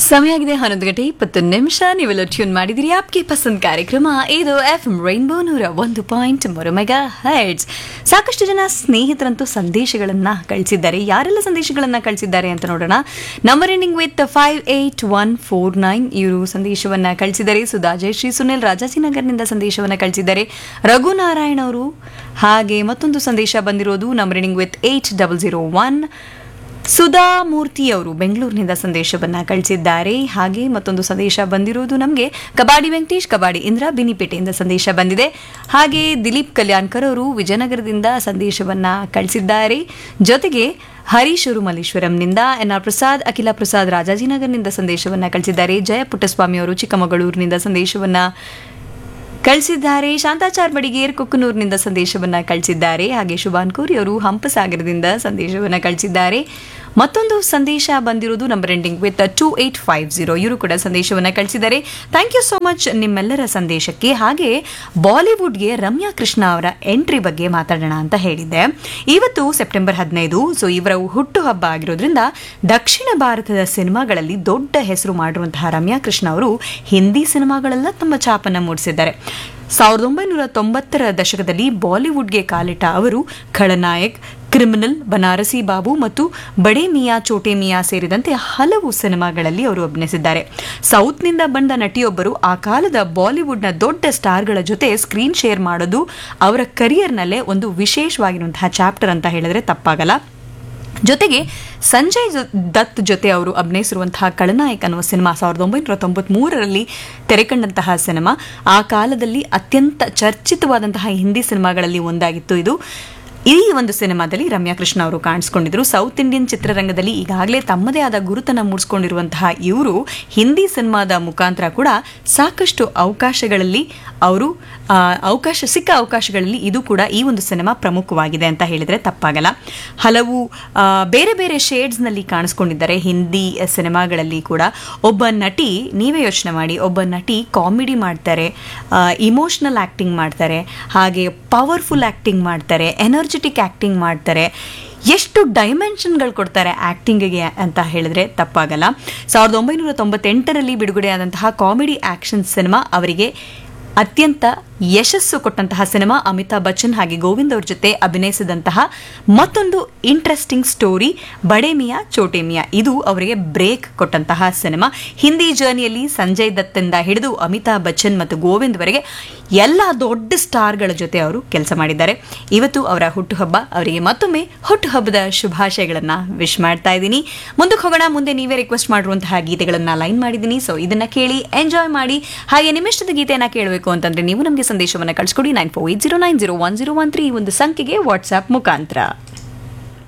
ಸಮಯ ಆಗಿದೆ ಹನ್ನೊಂದು ಗಂಟೆ ಇಪ್ಪತ್ತು ನಿಮಿಷ ನೀವೆಲ್ಲ ಟ್ಯೂನ್ ಮಾಡಿದಿರಿ ಆಪ್ಗೆ ಪಸಂದ್ ಕಾರ್ಯಕ್ರಮ ಇದು ಎಫ್ ಎಂ ರೈನ್ಬೋ ನೂರ ಒಂದು ಪಾಯಿಂಟ್ ಮೂರು ಮೆಗಾ ಹೈಟ್ಸ್ ಸಾಕಷ್ಟು ಜನ ಸ್ನೇಹಿತರಂತೂ ಸಂದೇಶಗಳನ್ನ ಕಳಿಸಿದ್ದಾರೆ ಯಾರೆಲ್ಲ ಸಂದೇಶಗಳನ್ನ ಕಳಿಸಿದ್ದಾರೆ ಅಂತ ನೋಡೋಣ number ending with five eight one four nine ಇವರು ಸಂದೇಶವನ್ನ ಕಳಿಸಿದ್ದಾರೆ ಸುಧಾ ಜಯಶ್ರೀ ಸುನಿಲ್ ರಾಜಾಜಿನಗರ್ನಿಂದ ಸಂದೇಶವನ್ನ ಕಳಿಸಿದ್ದಾರೆ ರಘುನಾರಾಯಣ್ ಅವರು ಹಾಗೆ ಮತ್ತೊಂದು ಸಂದೇಶ ಬಂದಿರೋದು number ending with eight double zero one Sudha Murthy ಅವರು ಬೆಂಗಳೂರಿನಿಂದ ಸಂದೇಶವನ್ನ ಕಳಿಸಿದ್ದಾರೆ ಹಾಗೆ ಮತ್ತೊಂದು ಸಂದೇಶ ಬಂದಿರೋದು ನಮಗೆ ಕಬಾಡಿ ವೆಂಕಟೇಶ್ ಕಬಾಡಿ ಇಂದ್ರ ಬಿನಿಪೇಟೆಯಿಂದ ಸಂದೇಶ ಬಂದಿದೆ ಹಾಗೆ ದಿಲೀಪ್ ಕಲ್ಯಾಣ್ಕರ್ ಅವರು ವಿಜಯನಗರದಿಂದ ಸಂದೇಶವನ್ನ ಕಳಿಸಿದ್ದಾರೆ ಜೊತೆಗೆ ಹರೀಶ್ ಮಲ್ಲೇಶ್ವರಂನಿಂದ ಎನ್ ಆರ್ ಪ್ರಸಾದ್ ಅಖಿಲ ಪ್ರಸಾದ್ ರಾಜಾಜಿನಗರ್ನಿಂದ ಸಂದೇಶವನ್ನ ಕಳಿಸಿದ್ದಾರೆ ಜಯ ಪುಟ್ಟಸ್ವಾಮಿ ಅವರು ಚಿಕ್ಕಮಗಳೂರಿನಿಂದ ಸಂದೇಶವನ್ನ ಕಳಿಸಿದ್ದಾರೆ ಶಾಂತಾಚಾರ್ ಬಡಿಗೇರ್ ಕುಕ್ಕನೂರಿನಿಂದ ಸಂದೇಶವನ್ನ ಕಳಿಸಿದ್ದಾರೆ ಹಾಗೆ ಶುಭಾನ್ ಕೋರಿ ಅವರು ಹಂಪಸಾಗರದಿಂದ ಸಂದೇಶವನ್ನ ಕಳಿಸಿದ್ದಾರೆ ಮತ್ತೊಂದು ಸಂದೇಶ ಬಂದಿರೋದು number ending with two eight five zero ಇವರು ಕೂಡ ಸಂದೇಶವನ್ನ ಕಳಿಸಿದ್ದಾರೆ ಥ್ಯಾಂಕ್ ಯು ಸೋ ಮಚ್ ನಿಮ್ಮೆಲ್ಲರ ಸಂದೇಶಕ್ಕೆ ಹಾಗೆ ಬಾಲಿವುಡ್ಗೆ ರಮ್ಯಾ ಕೃಷ್ಣ ಅವರ ಎಂಟ್ರಿ ಬಗ್ಗೆ ಮಾತಾಡೋಣ ಅಂತ ಹೇಳಿದ್ದೆ ಇವತ್ತು ಸೆಪ್ಟೆಂಬರ್ ಹದಿನೈದು ಸೊ ಇವರ ಹುಟ್ಟುಹಬ್ಬ ಆಗಿರೋದ್ರಿಂದ ದಕ್ಷಿಣ ಭಾರತದ ಸಿನಿಮಾಗಳಲ್ಲಿ ದೊಡ್ಡ ಹೆಸರು ಮಾಡಿರುವಂತಹ ರಮ್ಯಾ ಕೃಷ್ಣ ಅವರು ಹಿಂದಿ ಸಿನಿಮಾಗಳೆಲ್ಲ ತಮ್ಮ ಛಾಪನ್ನ ಮೂಡಿಸಿದ್ದಾರೆ ಸಾವಿರದ ಒಂಬೈನೂರ ತೊಂಬತ್ತರ ದಶಕದಲ್ಲಿ ಬಾಲಿವುಡ್ಗೆ ಕಾಲಿಟ್ಟ ಅವರು ಖಳನಾಯಕ್ ಕ್ರಿಮಿನಲ್ ಬನಾರಸಿ ಬಾಬು ಮತ್ತು ಬಡೇ ಮಿಯಾ ಚೋಟೆ ಮಿಯಾ ಸೇರಿದಂತೆ ಹಲವು ಸಿನಿಮಾಗಳಲ್ಲಿ ಅವರು ಅಭಿನಯಿಸಿದ್ದಾರೆ ಸೌತ್ನಿಂದ ಬಂದ ನಟಿಯೊಬ್ಬರು ಆ ಕಾಲದ ಬಾಲಿವುಡ್ನ ದೊಡ್ಡ ಸ್ಟಾರ್ಗಳ ಜೊತೆ ಸ್ಕ್ರೀನ್ ಶೇರ್ ಮಾಡೋದು ಅವರ ಕರಿಯರ್ನಲ್ಲೇ ಒಂದು ವಿಶೇಷವಾಗಿರುವಂತಹ ಚಾಪ್ಟರ್ ಅಂತ ಹೇಳಿದ್ರೆ ತಪ್ಪಾಗಲ್ಲ ಜೊತೆಗೆ ಸಂಜಯ್ ಜೊ- ದತ್ ಜೊತೆ ಅವರು ಅಭಿನಯಿಸಿರುವಂತಹ ಖಳನಾಯಕ್ ಅನ್ನುವ ಸಿನಿಮಾ ಸಾವಿರದ ಒಂಬೈನೂರ ತೊಂಬತ್ಮೂರರಲ್ಲಿ ತೆರೆಕಂಡಂತಹ ಸಿನಿಮಾ ಆ ಕಾಲದಲ್ಲಿ ಅತ್ಯಂತ ಚರ್ಚಿತವಾದಂತಹ ಹಿಂದಿ ಸಿನಿಮಾಗಳಲ್ಲಿ ಒಂದಾಗಿತ್ತು ಇದು ಈ ಒಂದು ಸಿನಿಮಾದಲ್ಲಿ ರಮ್ಯಾ ಕೃಷ್ಣ ಅವರು ಕಾಣಿಸ್ಕೊಂಡಿದ್ರು ಸೌತ್ ಇಂಡಿಯನ್ ಚಿತ್ರರಂಗದಲ್ಲಿ ಈಗಾಗಲೇ ತಮ್ಮದೇ ಆದ ಗುರುತನ್ನ ಮೂಡಿಸ್ಕೊಂಡಿರುವಂತಹ ಇವರು ಹಿಂದಿ ಸಿನಿಮಾದ ಮುಖಾಂತರ ಕೂಡ ಸಾಕಷ್ಟು ಅವಕಾಶಗಳಲ್ಲಿ ಅವರು ಆ, ಅವಕಾಶ ಸಿಕ್ಕ ಅವಕಾಶಗಳಲ್ಲಿ ಇದು ಕೂಡ ಈ ಒಂದು ಸಿನಿಮಾ ಪ್ರಮುಖವಾಗಿದೆ ಅಂತ ಹೇಳಿದ್ರೆ ತಪ್ಪಾಗಲ್ಲ ಹಲವು ಆ, ಬೇರೆ ಬೇರೆ ಶೇಡ್ಸ್ನಲ್ಲಿ ಕಾಣಿಸ್ಕೊಂಡಿದ್ದಾರೆ ಹಿಂದಿ ಸಿನಿಮಾಗಳಲ್ಲಿ ಕೂಡ ಒಬ್ಬ ನಟಿ ನೀವೇ ಯೋಚನೆ ಮಾಡಿ ಒಬ್ಬ ನಟಿ ಕಾಮಿಡಿ ಮಾಡ್ತಾರೆ ಇಮೋಷ್ನಲ್ ಆ್ಯಕ್ಟಿಂಗ್ ಮಾಡ್ತಾರೆ ಹಾಗೆ ಪವರ್ಫುಲ್ ಆ್ಯಕ್ಟಿಂಗ್ ಮಾಡ್ತಾರೆ ಎನರ್ಜೆಟಿಕ್ ಆ್ಯಕ್ಟಿಂಗ್ ಮಾಡ್ತಾರೆ ಎಷ್ಟು ಡೈಮೆನ್ಷನ್ಗಳು ಕೊಡ್ತಾರೆ ಆ್ಯಕ್ಟಿಂಗಿಗೆ ಅಂತ ಹೇಳಿದ್ರೆ ತಪ್ಪಾಗಲ್ಲ ಸಾವಿರದ ಒಂಬೈನೂರ ತೊಂಬತ್ತೆಂಟರಲ್ಲಿ ಬಿಡುಗಡೆಯಾದಂತಹ ಕಾಮಿಡಿ ಆ್ಯಕ್ಷನ್ ಸಿನಿಮಾ ಅವರಿಗೆ ಅತ್ಯಂತ ಯಶಸ್ಸು ಕೊಟ್ಟಂತಹ ಸಿನಿಮಾ ಅಮಿತಾಬ್ ಬಚ್ಚನ್ ಹಾಗೆ ಗೋವಿಂದ್ ಅವ್ರ ಜೊತೆ ಅಭಿನಯಿಸಿದಂತಹ ಮತ್ತೊಂದು ಇಂಟ್ರೆಸ್ಟಿಂಗ್ ಸ್ಟೋರಿ ಬಡೆ ಮಿಯಾ ಚೋಟೆ ಮಿಯಾ ಇದು ಅವರಿಗೆ ಬ್ರೇಕ್ ಕೊಟ್ಟಂತಹ ಸಿನಿಮಾ ಹಿಂದಿ ಜರ್ನಿಯಲ್ಲಿ ಸಂಜಯ್ ದತ್ತಿಂದ ಹಿಡಿದು ಅಮಿತಾಬ್ ಬಚ್ಚನ್ ಮತ್ತು ಗೋವಿಂದ್ ವರೆಗೆ ಎಲ್ಲ ದೊಡ್ಡ ಸ್ಟಾರ್ಗಳ ಜೊತೆ ಅವರು ಕೆಲಸ ಮಾಡಿದ್ದಾರೆ ಇವತ್ತು ಅವರ ಹುಟ್ಟುಹಬ್ಬ ಅವರಿಗೆ ಮತ್ತೊಮ್ಮೆ ಹುಟ್ಟುಹಬ್ಬದ ಶುಭಾಶಯಗಳನ್ನ ವಿಶ್ ಮಾಡ್ತಾ ಇದ್ದೀನಿ ಮುಂದಕ್ಕೆ ಹೋಗೋಣ ಮುಂದೆ ನೀವೇ ರಿಕ್ವೆಸ್ಟ್ ಮಾಡಿರುವಂತಹ ಗೀತೆಗಳನ್ನ ಲೈನ್ ಮಾಡಿದ್ದೀನಿ ಸೊ ಇದನ್ನ ಕೇಳಿ ಎಂಜಾಯ್ ಮಾಡಿ ಹಾಗೆ ನಿಮ್ಮಿಷ್ಟದ ಗೀತೆಯನ್ನ ಕೇಳಬೇಕು ಅಂತಂದ್ರೆ ನೀವು ನಮಗೆ ಸಂದೇಶವನ್ನ ಕಳಿಸ್ಕೊಡಿ nine four eight zero nine zero one zero one three ಈ ಒಂದು ಸಂಖ್ಯೆಗೆ ವಾಟ್ಸ್ಆಪ್ ಮುಖಾಂತರ